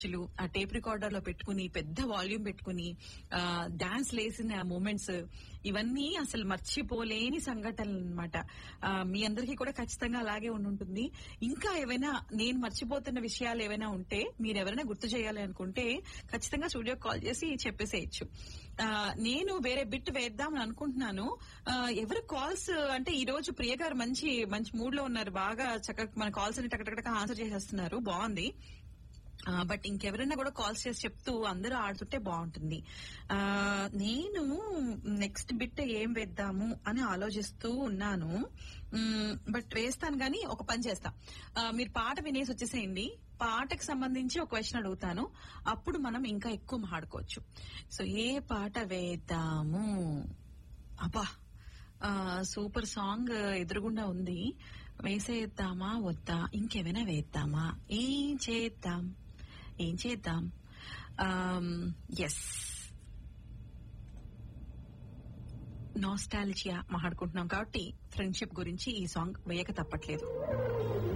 లు ఆ tape recorder లో పెట్టుకుని పెద్ద వాల్యూమ్ పెట్టుకుని డాన్స్ లేసిన మూమెంట్స్ ఇవన్నీ అసలు మర్చిపోలేని సంఘటనలు అనమాట మీ అందరికీ కూడా ఖచ్చితంగా అలాగే ఉండుంటుంది ఇంకా ఏవైనా నేను మర్చిపోతున్న విషయాలు ఏవైనా ఉంటే మీరు ఎవరైనా గుర్తు చేయాలి అనుకుంటే ఖచ్చితంగా స్టూడియో కాల్ చేసి చెప్పేసేయచ్చు ఆ, నేను వేరే బిట్ వేద్దాం అని అనుకుంటున్నాను ఆ, ఎవరు కాల్స్ అంటే ఈ రోజు ప్రియ గారు మంచి మంచి మూడ్ లో ఉన్నారు బాగా చక్కగా మన కాల్స్ అన్ని టక్ ఆన్సర్ చేసేస్తున్నారు బాగుంది బట్ ఇంకెవరైనా కూడా కాల్స్ చేసి చెప్తూ అందరూ ఆడుతుంటే బాగుంటుంది ఆ, నేను నెక్స్ట్ బిట్ ఏం వేద్దాము అని ఆలోచిస్తూ ఉన్నాను బట్ వేస్తాను గానీ ఒక పని చేస్తా ఆ, మీరు పాట వినేసి వచ్చేసేయండి పాటకు సంబంధించి ఒక క్వశ్చన్ అడుగుతాను అప్పుడు మనం ఇంకా ఎక్కువ మాట్లాడుకోవచ్చు సో ఏ పాట వేద్దాము అబ్బా ఆ, సూపర్ సాంగ్ ఎదురుగుండా ఉంది వేసేద్దామా వద్దా ఇంకేమైనా వేద్దామా ఏం చేద్దాం ఏం చేద్దాం ఎస్ నాస్టాలజియా మాట్లాడుకుంటున్నాం కాబట్టి ఫ్రెండ్షిప్ గురించి ఈ సాంగ్ వేయక తప్పట్లేదు